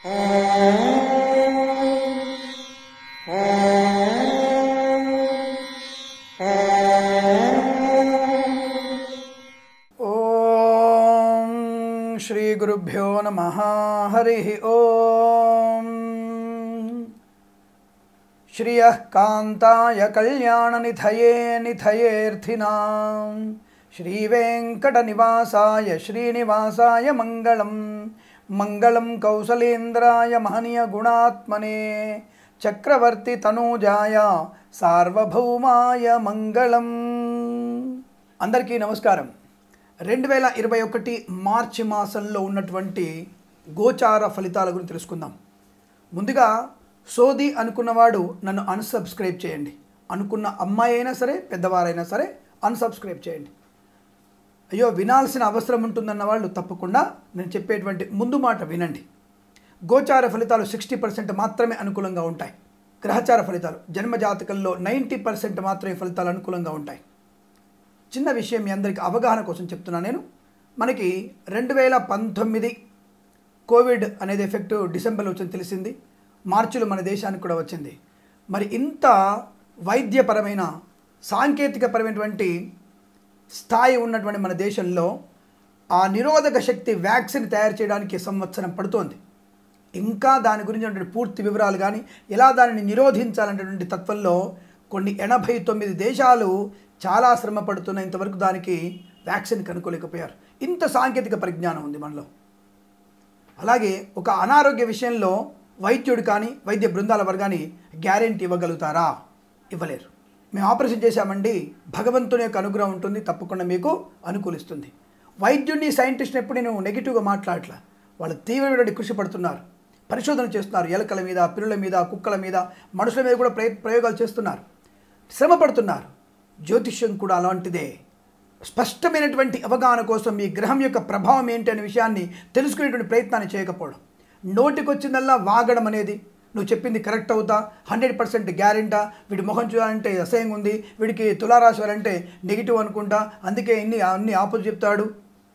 ఓం శ్రీ గురుభ్యో నమ హరి ఓం శ్రియ కాంతాయ కళ్యాణనిధయే నిధయేర్థినాం శ్రీవేంకటనివాసాయ శ్రీనివాసాయ మంగళం మంగళం కౌసలేంద్రాయ మహనీయ గుణాత్మనే చక్రవర్తి తనూజాయ సార్వభౌమాయ మంగళం అందరికీ నమస్కారం రెండు వేల ఇరవై ఒకటి మార్చి మాసంలో ఉన్నటువంటి గోచార ఫలితాల గురించి తెలుసుకుందాం ముందుగా సోది అనుకున్నవాడు నన్ను అన్సబ్స్క్రైబ్ చేయండి అనుకున్న అమ్మాయి అయినా సరే పెద్దవారైనా సరే అన్సబ్స్క్రైబ్ చేయండి అయ్యో వినాల్సిన అవసరం ఉంటుందన్న వాళ్ళు తప్పకుండా నేను చెప్పేటువంటి ముందు మాట వినండి గోచార ఫలితాలు సిక్స్టీ పర్సెంట్ మాత్రమే అనుకూలంగా ఉంటాయి గ్రహచార ఫలితాలు జన్మజాతకంలో నైంటీ పర్సెంట్ మాత్రమే ఫలితాలు అనుకూలంగా ఉంటాయి చిన్న విషయం మీ అందరికీ అవగాహన కోసం చెప్తున్నా నేను మనకి రెండు వేల పంతొమ్మిది కోవిడ్ అనేది ఎఫెక్ట్ డిసెంబర్లో వచ్చింది తెలిసింది మార్చిలో మన దేశానికి కూడా వచ్చింది మరి ఇంత వైద్యపరమైన సాంకేతికపరమైనటువంటి స్థాయి ఉన్నటువంటి మన దేశంలో ఆ నిరోధక శక్తి వ్యాక్సిన్ తయారు చేయడానికి సంవత్సరం పడుతోంది ఇంకా దాని గురించి పూర్తి వివరాలు కానీ ఎలా దానిని నిరోధించాలనేటువంటి తత్వంలో కొన్ని ఎనభై తొమ్మిది దేశాలు చాలా శ్రమ పడుతున్న ఇంతవరకు దానికి వ్యాక్సిన్ కనుక్కోలేకపోయారు ఇంత సాంకేతిక పరిజ్ఞానం ఉంది మనలో అలాగే ఒక అనారోగ్య విషయంలో వైద్యుడు కానీ వైద్య బృందాల వారు కానీ గ్యారెంటీ ఇవ్వగలుగుతారా ఇవ్వలేరు మేము ఆపరేషన్ చేశామండి భగవంతుని యొక్క అనుగ్రహం ఉంటుంది తప్పకుండా మీకు అనుకూలిస్తుంది వైద్యుడిని సైంటిస్ట్ని ఎప్పుడు నేను నెగిటివ్గా మాట్లాడట్లా వాళ్ళు తీవ్రమైన కృషి పడుతున్నారు పరిశోధన చేస్తున్నారు ఎలకల మీద పిల్లుల మీద కుక్కల మీద మనుషుల మీద కూడా ప్రయ ప్రయోగాలు చేస్తున్నారు శ్రమ పడుతున్నారు జ్యోతిష్యం కూడా అలాంటిదే స్పష్టమైనటువంటి అవగాహన కోసం మీ గ్రహం యొక్క ప్రభావం ఏంటి అనే విషయాన్ని తెలుసుకునేటువంటి ప్రయత్నాన్ని చేయకపోవడం నోటికొచ్చిందల్లా వాగడం అనేది నువ్వు చెప్పింది కరెక్ట్ అవుతా హండ్రెడ్ పర్సెంట్ గ్యారెంటా వీడి మొహం చూడాలంటే అసహ్యంగా ఉంది వీడికి తులారాశి వారంటే నెగిటివ్ అనుకుంటా అందుకే ఇన్ని అన్ని ఆపోజిట్ చెప్తాడు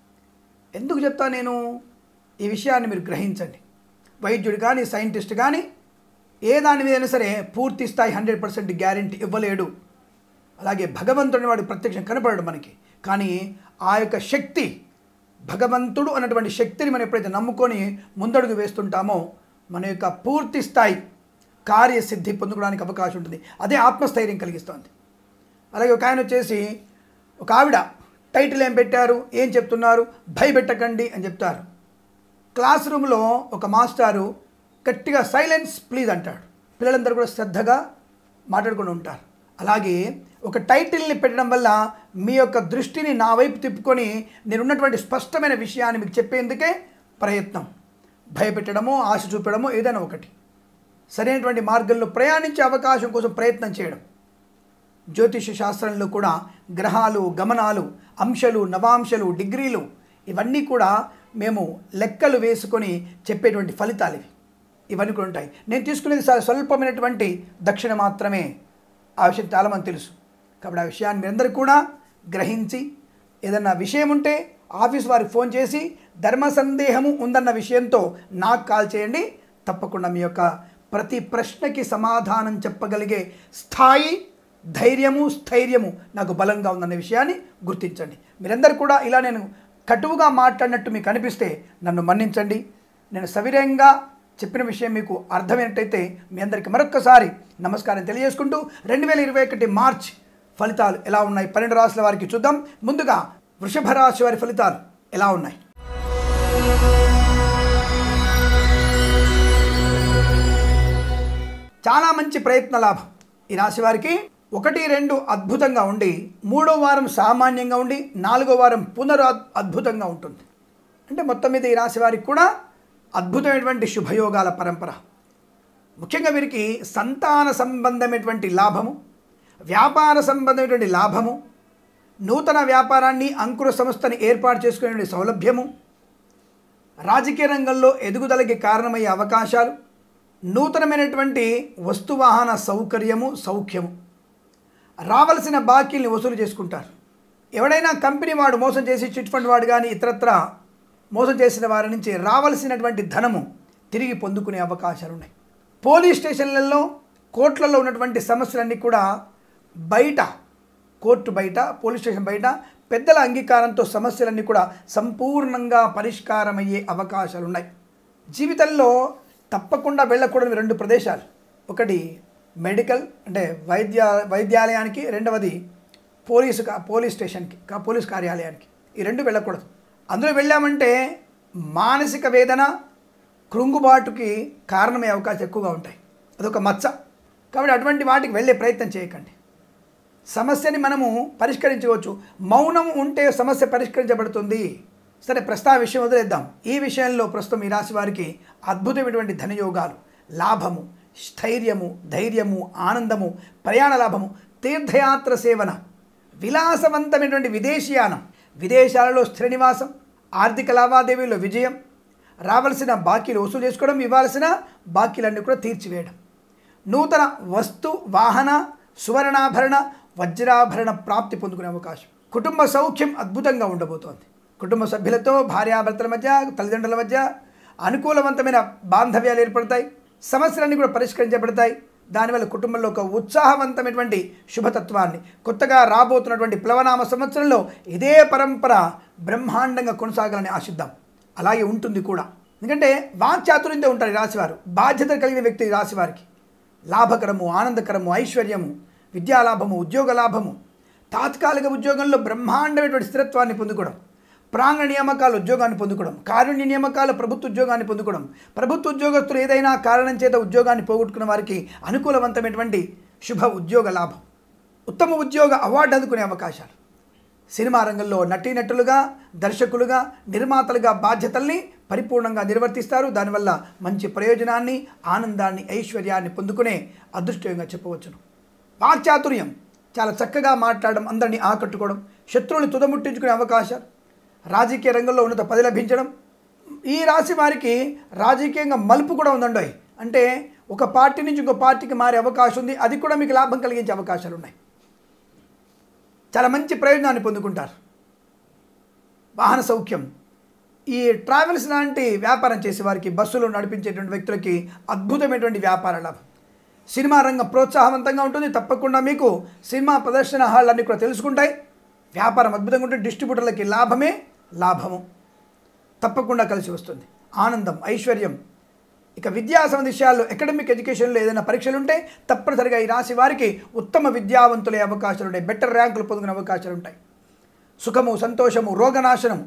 ఎందుకు చెప్తా నేను ఈ విషయాన్ని మీరు గ్రహించండి వైద్యుడు కానీ సైంటిస్ట్ కానీ ఏ దాని మీదైనా సరే పూర్తి స్థాయి హండ్రెడ్ పర్సెంట్ గ్యారెంటీ ఇవ్వలేడు అలాగే భగవంతుని వాడు ప్రత్యక్షం కనపడడు మనకి కానీ ఆ యొక్క శక్తి భగవంతుడు అన్నటువంటి శక్తిని మనం ఎప్పుడైతే నమ్ముకొని ముందడుగు వేస్తుంటామో మన యొక్క పూర్తి స్థాయి కార్యసిద్ధి పొందుకోవడానికి అవకాశం ఉంటుంది అదే ఆత్మస్థైర్యం కలిగిస్తుంది అలాగే ఒక ఆయన వచ్చేసి ఒక ఆవిడ టైటిల్ ఏం పెట్టారు ఏం చెప్తున్నారు భయపెట్టకండి అని చెప్తారు క్లాస్ రూమ్లో ఒక మాస్టారు గట్టిగా సైలెన్స్ ప్లీజ్ అంటాడు పిల్లలందరూ కూడా శ్రద్ధగా మాట్లాడుకుంటూ ఉంటారు అలాగే ఒక టైటిల్ని పెట్టడం వల్ల మీ యొక్క దృష్టిని నా వైపు తిప్పుకొని నేనున్నటువంటి స్పష్టమైన విషయాన్ని మీకు చెప్పేందుకే ప్రయత్నం భయపెట్టడమో ఆశ చూపడమో ఏదైనా ఒకటి సరైనటువంటి మార్గంలో ప్రయాణించే అవకాశం కోసం ప్రయత్నం చేయడం జ్యోతిష శాస్త్రంలో కూడా గ్రహాలు గమనాలు అంశాలు నవాంశాలు డిగ్రీలు ఇవన్నీ కూడా మేము లెక్కలు వేసుకొని చెప్పేటువంటి ఫలితాలు ఇవి ఇవన్నీ కూడా ఉంటాయి నేను తీసుకునేది చాలా స్వల్పమైనటువంటి దక్షిణ మాత్రమే ఆ విషయం చాలామంది తెలుసు కాబట్టి ఆ విషయాన్ని మీరందరూ కూడా గ్రహించి ఏదన్నా విషయం ఉంటే ఆఫీస్ వారికి ఫోన్ చేసి ధర్మ సందేహము ఉందన్న విషయంతో నాకు కాల్ చేయండి తప్పకుండా మీ యొక్క ప్రతి ప్రశ్నకి సమాధానం చెప్పగలిగే స్థాయి ధైర్యము స్థైర్యము నాకు బలంగా ఉందన్న విషయాన్ని గుర్తించండి మీరందరూ కూడా ఇలా నేను కటువుగా మాట్లాడినట్టు మీకు అనిపిస్తే నన్ను మన్నించండి నేను సవినయంగా చెప్పిన విషయం మీకు అర్థమైనట్టయితే మీ అందరికీ మరొక్కసారి నమస్కారం తెలియజేసుకుంటూ రెండు వేల ఇరవై ఒకటి మార్చ్ ఫలితాలు ఎలా ఉన్నాయి పన్నెండు రాశుల వారికి చూద్దాం ముందుగా వృషభ రాశి వారి ఫలితాలు ఎలా ఉన్నాయి చాలా మంచి ప్రయత్న లాభం ఈ రాశి వారికి ఒకటి రెండు అద్భుతంగా ఉండి మూడో వారం సామాన్యంగా ఉండి నాలుగో వారం పునరు అద్భుతంగా ఉంటుంది అంటే మొత్తం మీద ఈ రాశి వారికి కూడా అద్భుతమైనటువంటి శుభయోగాల పరంపర ముఖ్యంగా వీరికి సంతాన సంబంధమైనటువంటి లాభము వ్యాపార సంబంధమైనటువంటి లాభము నూతన వ్యాపారాన్ని అంకుర సంస్థని ఏర్పాటు చేసుకునే సౌలభ్యము రాజకీయ రంగంలో ఎదుగుదలకి కారణమయ్యే అవకాశాలు నూతనమైనటువంటి వస్తువాహన సౌకర్యము సౌఖ్యము రావలసిన బాకీల్ని వసూలు చేసుకుంటారు ఎవడైనా కంపెనీ వాడు మోసం చేసి చిట్ ఫండ్ వాడు కానీ ఇతరత్ర మోసం చేసిన వారి నుంచి రావలసినటువంటి ధనము తిరిగి పొందుకునే అవకాశాలు ఉన్నాయి పోలీస్ స్టేషన్లలో కోర్టులలో ఉన్నటువంటి సమస్యలన్నీ కూడా బయట కోర్టు బయట పోలీస్ స్టేషన్ బయట పెద్దల అంగీకారంతో సమస్యలన్నీ కూడా సంపూర్ణంగా పరిష్కారమయ్యే అవకాశాలు ఉన్నాయి జీవితంలో తప్పకుండా వెళ్ళకూడని రెండు ప్రదేశాలు ఒకటి మెడికల్ అంటే వైద్య వైద్యాలయానికి రెండవది పోలీసు కా- పోలీస్ స్టేషన్కి కా- పోలీస్ కార్యాలయానికి ఈ రెండు వెళ్ళకూడదు అందులో వెళ్ళామంటే మానసిక వేదన కృంగుబాటుకి కారణమయ్యే అవకాశాలు ఎక్కువగా ఉంటాయి అదొక మచ్చ కాబట్టి అటువంటి వాటికి వెళ్ళే ప్రయత్నం చేయకండి సమస్యని మనము పరిష్కరించవచ్చు మౌనం ఉంటే సమస్య పరిష్కరించబడుతుంది సరే ప్రస్తుత విషయం వదిలేద్దాం ఈ విషయంలో ప్రస్తుతం ఈ రాశి వారికి అద్భుతమైనటువంటి ధనయోగాలు లాభము స్థైర్యము ధైర్యము ఆనందము ప్రయాణ లాభము తీర్థయాత్ర సేవన విలాసవంతమైనటువంటి విదేశీయానం విదేశాలలో స్థిర నివాసం ఆర్థిక లావాదేవీలో విజయం రావలసిన బాకీలు వసూలు చేసుకోవడం ఇవ్వాల్సిన బాకీలన్నీ కూడా తీర్చివేయడం నూతన వస్తు వాహన సువర్ణాభరణ వజ్రాభరణ ప్రాప్తి పొందుకునే అవకాశం కుటుంబ సౌఖ్యం అద్భుతంగా ఉండబోతోంది కుటుంబ సభ్యులతో భార్యాభర్తల మధ్య తల్లిదండ్రుల మధ్య అనుకూలవంతమైన బాంధవ్యాలు ఏర్పడతాయి సమస్యలన్నీ కూడా పరిష్కరించబడతాయి దానివల్ల కుటుంబంలో ఒక ఉత్సాహవంతమైనటువంటి శుభతత్వాన్ని కొత్తగా రాబోతున్నటువంటి ప్లవనామ సంవత్సరంలో ఇదే పరంపర బ్రహ్మాండంగా కొనసాగాలని ఆశిద్దాం అలాగే ఉంటుంది కూడా ఎందుకంటే వాక్చాతుర్యంతో ఉంటారు ఈ రాశివారు బాధ్యత కలిగిన వ్యక్తి ఈ రాశివారికి లాభకరము ఆనందకరము ఐశ్వర్యము విద్యాలాభము ఉద్యోగ లాభము తాత్కాలిక ఉద్యోగంలో బ్రహ్మాండమైనటువంటి స్థిరత్వాన్ని పొందుకోవడం ప్రాంగణ నియామకాలు ఉద్యోగాన్ని పొందుకోవడం కారుణ్య నియామకాలు ప్రభుత్వ ఉద్యోగాన్ని పొందుకోవడం ప్రభుత్వ ఉద్యోగస్తులు ఏదైనా కారణం చేత ఉద్యోగాన్ని పోగొట్టుకున్న వారికి అనుకూలవంతమైనటువంటి శుభ ఉద్యోగ లాభం ఉత్తమ ఉద్యోగ అవార్డు అందుకునే అవకాశాలు సినిమా రంగంలో నటీనటులుగా దర్శకులుగా నిర్మాతలుగా బాధ్యతల్ని పరిపూర్ణంగా నిర్వర్తిస్తారు దానివల్ల మంచి ప్రయోజనాన్ని ఆనందాన్ని ఐశ్వర్యాన్ని పొందుకునే అదృష్టంగా చెప్పవచ్చును వాక్చాతుర్యం చాలా చక్కగా మాట్లాడడం అందరినీ ఆకట్టుకోవడం శత్రువుని తుదముట్టించుకునే అవకాశాలు రాజకీయ రంగంలో ఉన్నత పది లభించడం ఈ రాశి వారికి రాజకీయంగా మలుపు కూడా ఉందండోయ్ అంటే ఒక పార్టీ నుంచి ఇంకో పార్టీకి మారే అవకాశం ఉంది అది కూడా మీకు లాభం కలిగించే అవకాశాలు ఉన్నాయి చాలా మంచి ప్రయోజనాన్ని పొందుకుంటారు వాహన సౌఖ్యం ఈ ట్రావెల్స్ లాంటి వ్యాపారం చేసే వారికి బస్సులు నడిపించేటువంటి వ్యక్తులకి అద్భుతమైనటువంటి వ్యాపార లాభం సినిమా రంగం ప్రోత్సాహవంతంగా ఉంటుంది తప్పకుండా మీకు సినిమా ప్రదర్శన హాళ్ళు అన్నీ కూడా తెలుసుకుంటాయి వ్యాపారం అద్భుతంగా ఉంటుంది డిస్ట్రిబ్యూటర్లకి లాభమే లాభము తప్పకుండా కలిసి వస్తుంది ఆనందం ఐశ్వర్యం ఇక విద్యా సంబంధ విషయాల్లో అకాడమిక్ ఎడ్యుకేషన్లో ఏదైనా పరీక్షలు ఉంటే తప్పనిసరిగా ఈ రాశి వారికి ఉత్తమ విద్యావంతులే అవకాశాలు ఉంటాయి బెటర్ ర్యాంకులు పొందుకునే అవకాశాలు ఉంటాయి సుఖము సంతోషము రోగనాశనం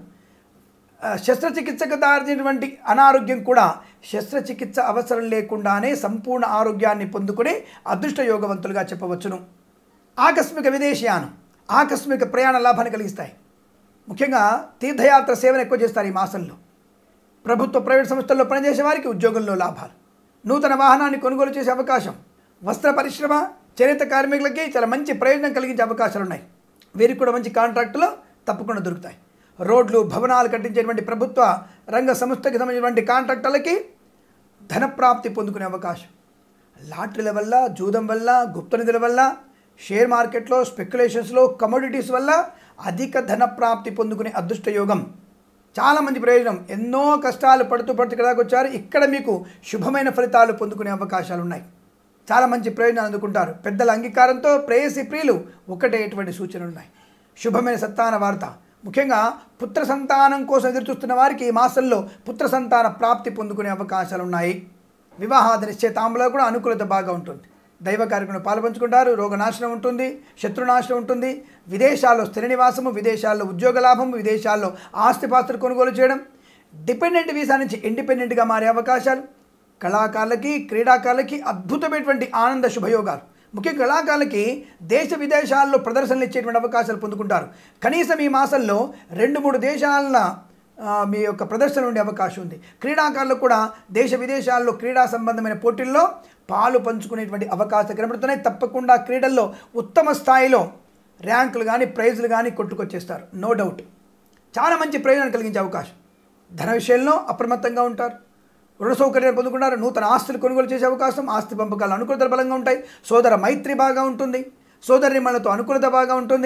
ఆ, శస్త్రచికిత్సకు దారినటువంటి అనారోగ్యం కూడా శస్త్రచికిత్స అవసరం లేకుండానే సంపూర్ణ ఆరోగ్యాన్ని పొందుకునే అదృష్ట యోగవంతులుగా చెప్పవచ్చును ఆకస్మిక విదేశీయానం ఆకస్మిక ప్రయాణ లాభాన్ని కలిగిస్తాయి ముఖ్యంగా తీర్థయాత్ర సేవను ఎక్కువ చేస్తారు ఈ మాసంలో ప్రభుత్వ ప్రైవేట్ సంస్థల్లో పనిచేసే వారికి ఉద్యోగంలో లాభాలు నూతన వాహనాన్ని కొనుగోలు చేసే అవకాశం వస్త్ర పరిశ్రమ చేనేత కార్మికులకి చాలా మంచి ప్రయోజనం కలిగించే అవకాశాలు ఉన్నాయి వీరికి కూడా మంచి కాంట్రాక్టులు తప్పకుండా దొరుకుతాయి రోడ్లు భవనాలు కట్టించేటువంటి ప్రభుత్వ రంగ సంస్థకి సంబంధించినటువంటి కాంట్రాక్టులకి ధనప్రాప్తి పొందుకునే అవకాశం లాటరీల వల్ల జూదం వల్ల గుప్త నిధుల వల్ల షేర్ మార్కెట్లో స్పెక్యులేషన్స్లో కమోడిటీస్ వల్ల అధిక ధన ప్రాప్తి పొందుకునే అదృష్ట యోగం చాలా మంచి ప్రయోజనం ఎన్నో కష్టాలు పడుతూ పడుతూ ఇక్కడికి వచ్చారు ఇక్కడ మీకు శుభమైన ఫలితాలు పొందుకునే అవకాశాలు ఉన్నాయి చాలా మంచి ప్రయోజనాలు అందుకుంటారు పెద్దల అంగీకారంతో ప్రేయసి ప్రియులు ఒకటేటువంటి సూచనలు ఉన్నాయి శుభమైన సత్తాన వార్త ముఖ్యంగా పుత్ర సంతానం కోసం ఎదురుచూస్తున్న వారికి ఈ మాసంలో పుత్ర సంతాన ప్రాప్తి పొందుకునే అవకాశాలు ఉన్నాయి వివాహాది నిశ్చయితాంబులో కూడా అనుకూలత బాగా ఉంటుంది దైవ కార్యక్రమంలో పాల్పంచుకుంటారు రోగనాశనం ఉంటుంది శత్రునాశనం ఉంటుంది విదేశాల్లో స్థిర నివాసము విదేశాల్లో ఉద్యోగ లాభము విదేశాల్లో ఆస్తిపాస్తులు కొనుగోలు చేయడం డిపెండెంట్ వీసా నుంచి ఇండిపెండెంట్గా మారే అవకాశాలు కళాకారులకి క్రీడాకారులకి అద్భుతమైనటువంటి ఆనంద శుభయోగాలు ముఖ్యంగా కళాకారులకి దేశ విదేశాల్లో ప్రదర్శనలు ఇచ్చేటువంటి అవకాశాలు పొందుకుంటారు కనీసం ఈ మాసంలో రెండు మూడు దేశాల ఆ, మీ యొక్క ప్రదర్శన ఉండే అవకాశం ఉంది క్రీడాకారులు కూడా దేశ విదేశాల్లో క్రీడా సంబంధమైన పోటీల్లో పాలు పంచుకునేటువంటి అవకాశాలు కనబడుతున్నాయి తప్పకుండా క్రీడల్లో ఉత్తమ స్థాయిలో ర్యాంకులు కానీ ప్రైజులు కానీ కొట్టుకొచ్చేస్తారు నో డౌట్ చాలా మంచి ప్రయోజనం కలిగించే అవకాశం ధన విషయంలో అప్రమత్తంగా ఉంటారు రుణ సౌకర్యాలు పొందుకుంటారు నూతన ఆస్తులు కొనుగోలు చేసే అవకాశం ఆస్తి పంపకాలు అనుకూలత బలంగా ఉంటాయి సోదర మైత్రి బాగా ఉంటుంది సోదరి మనతో అనుకూలత బాగా ఉంటుంది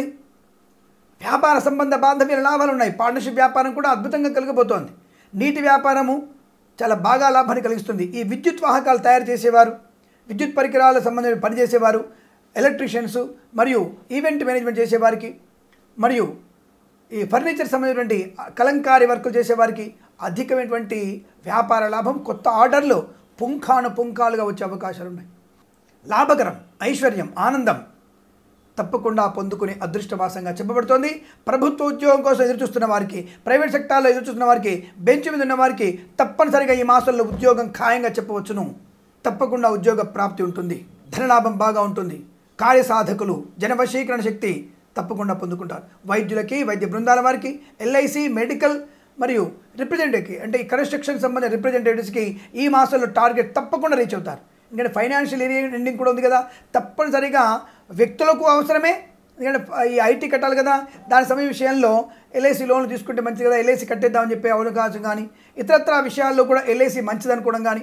వ్యాపార సంబంధ బాంధవ్య లాభాలు ఉన్నాయి పార్ట్నర్షిప్ వ్యాపారం కూడా అద్భుతంగా కలగబోతోంది నీటి వ్యాపారము చాలా బాగా లాభాన్ని కలిగిస్తుంది ఈ విద్యుత్ వాహకాలు తయారు చేసేవారు విద్యుత్ పరికరాల సంబంధించిన పనిచేసేవారు ఎలక్ట్రీషియన్స్ మరియు ఈవెంట్ మేనేజ్మెంట్ చేసేవారికి మరియు ఈ ఫర్నిచర్ సంబంధించినటువంటి కలంకారీ వర్కులు చేసేవారికి అధికమైనటువంటి వ్యాపార లాభం కొత్త ఆర్డర్లు పుంఖాను పుంఖాలుగా వచ్చే అవకాశాలు ఉన్నాయి లాభకరం ఐశ్వర్యం ఆనందం తప్పకుండా పొందుకునే అదృష్టవాసంగా చెప్పబడుతోంది ప్రభుత్వ ఉద్యోగం కోసం ఎదురుచూస్తున్న వారికి ప్రైవేట్ సెక్టార్లో ఎదురుచూస్తున్న వారికి బెంచ్ మీద ఉన్న వారికి తప్పనిసరిగా ఈ మాసంలో ఉద్యోగం ఖాయంగా చెప్పవచ్చును తప్పకుండా ఉద్యోగ ప్రాప్తి ఉంటుంది ధనలాభం బాగా ఉంటుంది కార్యసాధకులు జనవశీకరణ శక్తి తప్పకుండా పొందుకుంటారు వైద్యులకి వైద్య బృందాల వారికి ఎల్ఐసి మెడికల్ మరియు రిప్రజెంటేటివ్కి అంటే ఈ కన్స్ట్రక్షన్ సంబంధించిన రిప్రజెంటేటివ్స్కి ఈ మాసంలో టార్గెట్ తప్పకుండా రీచ్ అవుతారు ఎందుకంటే ఫైనాన్షియల్ ఇయర్ ఎండింగ్ కూడా ఉంది కదా తప్పనిసరిగా వ్యక్తులకు అవసరమే ఎందుకంటే ఈ ఐటీ కట్టాలి కదా దాని సమయ విషయంలో ఎల్ఐసి లోన్లు తీసుకుంటే మంచిది కదా ఎల్ఐసి కట్టేద్దామని చెప్పే అవకాశం కానీ ఇతరత్ర విషయాల్లో కూడా ఎల్ఐసి మంచిది అనుకోవడం కానీ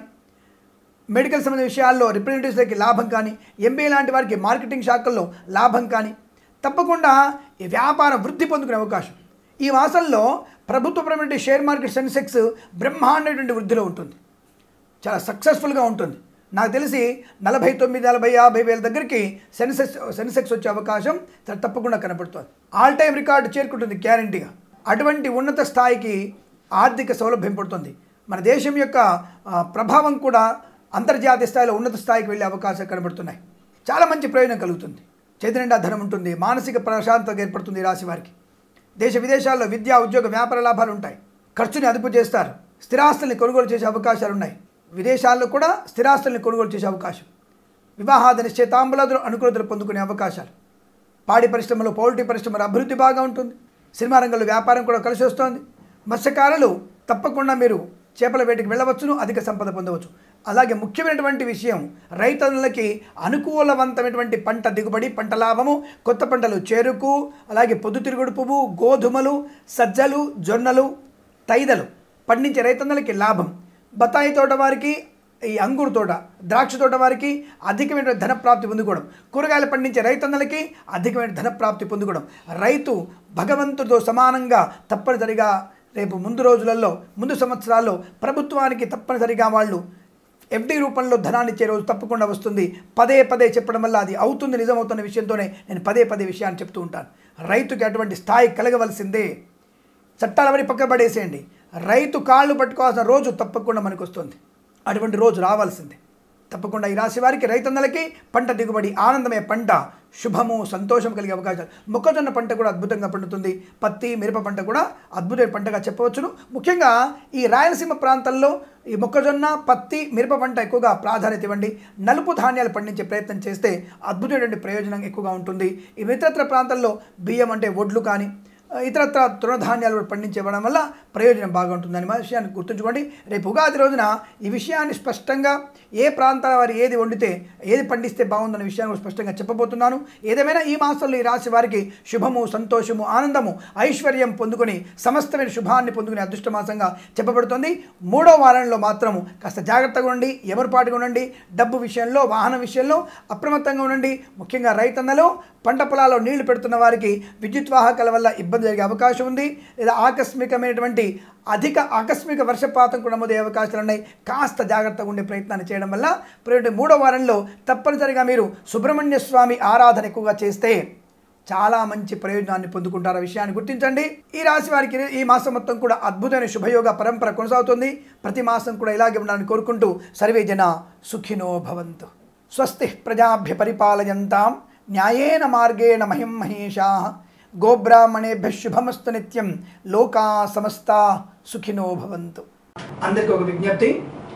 మెడికల్ సంబంధించిన విషయాల్లో రిప్రజెంటేటివ్స్కి లాభం కానీ ఎంబీఏ లాంటి వారికి మార్కెటింగ్ శాఖల్లో లాభం కానీ తప్పకుండా ఈ వ్యాపారం వృద్ధి పొందుకునే అవకాశం ఈ మాసంలో ప్రభుత్వపరమైన షేర్ మార్కెట్ సెన్సెక్స్ బ్రహ్మాండమైనటువంటి వృద్ధిలో ఉంటుంది చాలా సక్సెస్ఫుల్గా ఉంటుంది నాకు తెలిసి నలభై తొమ్మిది నలభై యాభై వేల దగ్గరికి సెన్సెక్స్ సెన్సెక్స్ వచ్చే అవకాశం చాలా తప్పకుండా కనపడుతుంది ఆల్ టైం రికార్డు చేరుకుంటుంది గ్యారంటీగా అటువంటి ఉన్నత స్థాయికి ఆర్థిక సౌలభ్యం పడుతుంది మన దేశం యొక్క ఆ, ప్రభావం కూడా అంతర్జాతీయ స్థాయిలో ఉన్నత స్థాయికి వెళ్ళే అవకాశాలు కనబడుతున్నాయి చాలా మంచి ప్రయోజనం కలుగుతుంది చేతినిండా ధనం ఉంటుంది మానసిక ప్రశాంతత ఏర్పడుతుంది ఈ రాశి వారికి దేశ విదేశాల్లో విద్యా ఉద్యోగ వ్యాపార లాభాలు ఉంటాయి ఖర్చుని అదుపు చేస్తారు స్థిరాస్తుల్ని కొనుగోలు చేసే అవకాశాలు ఉన్నాయి విదేశాల్లో కూడా స్థిరాస్తుల్ని కొనుగోలు చేసే అవకాశం వివాహాద నిశ్చయితాంబులాదులు అనుకూలతలు పొందుకునే అవకాశాలు పాడి పరిశ్రమలో పౌల్ట్రీ పరిశ్రమలో అభివృద్ధి బాగా ఉంటుంది సినిమా రంగంలో వ్యాపారం కూడా కలిసి వస్తోంది మత్స్యకారులు తప్పకుండా మీరు చేపల వేటకి వెళ్ళవచ్చును అధిక సంపద పొందవచ్చు అలాగే ముఖ్యమైనటువంటి విషయం రైతన్నులకి అనుకూలవంతమైనటువంటి పంట దిగుబడి పంట లాభము కొత్త పంటలు చెరుకు అలాగే పొద్దుతిరుగుడు పువ్వు గోధుమలు సజ్జలు జొన్నలు తైదలు పండించే రైతన్నులకి లాభం బత్తాయి తోట వారికి ఈ అంగూరు తోట ద్రాక్ష తోట వారికి అధికమైన ధన ప్రాప్తి పొందుకోవడం కూరగాయలు పండించే రైతన్నలకి అధికమైన ధన ప్రాప్తి పొందుకోవడం రైతు భగవంతుడితో సమానంగా తప్పనిసరిగా రేపు ముందు రోజులలో ముందు సంవత్సరాల్లో ప్రభుత్వానికి తప్పనిసరిగా వాళ్ళు ఎఫ్డి రూపంలో ధనాన్ని ఇచ్చే రోజు తప్పకుండా వస్తుంది పదే పదే చెప్పడం వల్ల అది అవుతుంది నిజమవుతున్న విషయంతోనే నేను పదే పదే విషయాన్ని చెప్తూ ఉంటాను రైతుకి అటువంటి స్థాయి కలగవలసిందే చట్టాల వరి పక్క పడేసేయండి రైతు కాళ్ళు పట్టుకోవాల్సిన రోజు తప్పకుండా మనకు వస్తుంది అటువంటి రోజు రావాల్సిందే తప్పకుండా ఈ రాశి వారికి రైతన్నలకి పంట దిగుబడి ఆనందమే పంట శుభము సంతోషం కలిగే అవకాశాలు మొక్కజొన్న పంట కూడా అద్భుతంగా పండుతుంది పత్తి మిరప పంట కూడా అద్భుతమైన పంటగా చెప్పవచ్చును ముఖ్యంగా ఈ రాయలసీమ ప్రాంతంలో ఈ మొక్కజొన్న పత్తి మిరప పంట ఎక్కువగా ప్రాధాన్యత ఇవ్వండి నలుపు ధాన్యాలు పండించే ప్రయత్నం చేస్తే అద్భుతమైనటువంటి ప్రయోజనం ఎక్కువగా ఉంటుంది ఈ ఇతరత్ర ప్రాంతాల్లో బియ్యం అంటే వడ్లు కానీ ఇతరత్ర తృణధాన్యాలు కూడా పండించేవ్వడం వల్ల ప్రయోజనం బాగా ఉంటుందని మా విషయాన్ని గుర్తుంచుకోండి రేపు ఉగాది రోజున ఈ విషయాన్ని స్పష్టంగా ఏ ప్రాంతాల వారు ఏది వండితే ఏది పండిస్తే బాగుందన్న విషయాన్ని కూడా స్పష్టంగా చెప్పబోతున్నాను ఏదేమైనా ఈ మాసంలో ఈ రాశి వారికి శుభము సంతోషము ఆనందము ఐశ్వర్యం పొందుకొని సమస్తమైన శుభాన్ని పొందుకునే అదృష్ట మాసంగా చెప్పబడుతుంది మూడో వారంలో మాత్రము కాస్త జాగ్రత్తగా ఉండండి ఎవరిపాటుగా ఉండండి డబ్బు విషయంలో వాహన విషయంలో అప్రమత్తంగా ఉండండి ముఖ్యంగా రైతన్నలు పంట పొలాల్లో నీళ్లు పెడుతున్న వారికి విద్యుత్ వాహకాల వల్ల ఇబ్బంది జరిగే అవకాశం ఉంది లేదా ఆకస్మికమైనటువంటి అధిక ఆకస్మిక వర్షపాతం కూడా నమోదయ్యే అవకాశాలు ఉన్నాయి కాస్త జాగ్రత్తగా ఉండే ప్రయత్నాన్ని చేయడం వల్ల ప్రతి మూడో వారంలో తప్పనిసరిగా మీరు సుబ్రహ్మణ్య స్వామి ఆరాధన ఎక్కువగా చేస్తే చాలా మంచి ప్రయోజనాన్ని పొందుకుంటారు ఆ విషయాన్ని గుర్తించండి ఈ రాశి వారికి ఈ మాసం మొత్తం కూడా అద్భుతమైన శుభయోగ పరంపర కొనసాగుతుంది ప్రతి మాసం కూడా ఇలాగే ఉండాలని కోరుకుంటూ సర్వే జన సుఖినో భవంతు స్వస్తి ప్రజాభ్య పరిపాలయంతాం న్యాయేన మార్గేణ మహిం మహేషా గోబ్రాహ్మణేభ్య శుభమస్తు నిత్యం లోకా సమస్త సుఖినో భవంతు అందరికీ ఒక విజ్ఞప్తి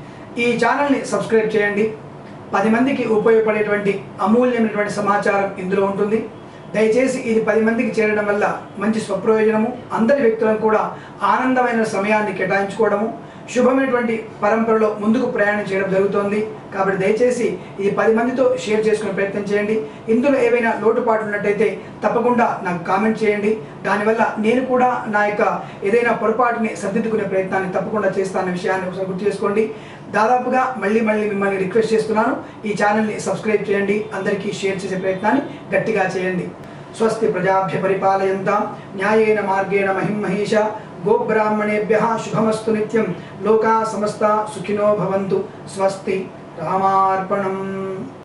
ఈ ఛానల్ని సబ్స్క్రైబ్ చేయండి పది మందికి ఉపయోగపడేటువంటి అమూల్యమైనటువంటి సమాచారం ఇందులో ఉంటుంది దయచేసి ఇది పది మందికి చేరడం వల్ల మంచి స్వప్రయోజనము అందరి వ్యక్తులను కూడా ఆనందమైన సమయాన్ని కేటాయించుకోవడము శుభమైనటువంటి పరంపరలో ముందుకు ప్రయాణం చేయడం జరుగుతోంది కాబట్టి దయచేసి ఇది పది మందితో షేర్ చేసుకునే ప్రయత్నం చేయండి ఇందులో ఏవైనా లోటుపాట్లు ఉన్నట్టయితే తప్పకుండా నాకు కామెంట్ చేయండి దానివల్ల నేను కూడా నా యొక్క ఏదైనా పొరపాటుని సర్దిద్దుకునే ప్రయత్నాన్ని తప్పకుండా చేస్తానన్న విషయాన్ని ఒకసారి గుర్తు చేసుకోండి దాదాపుగా మళ్ళీ మళ్ళీ మిమ్మల్ని రిక్వెస్ట్ చేస్తున్నాను ఈ ఛానల్ని సబ్స్క్రైబ్ చేయండి అందరికీ షేర్ చేసే ప్రయత్నాన్ని గట్టిగా చేయండి స్వస్తి ప్రజాభ్య పరిపాలయంతాం న్యాయేన మార్గేణ మహిం మహేష గోబ్రాహ్మణేభ్య శుభమస్తు నిత్యం లోకా సమస్త సుఖినో భవంతు స్వస్తి రామార్పణం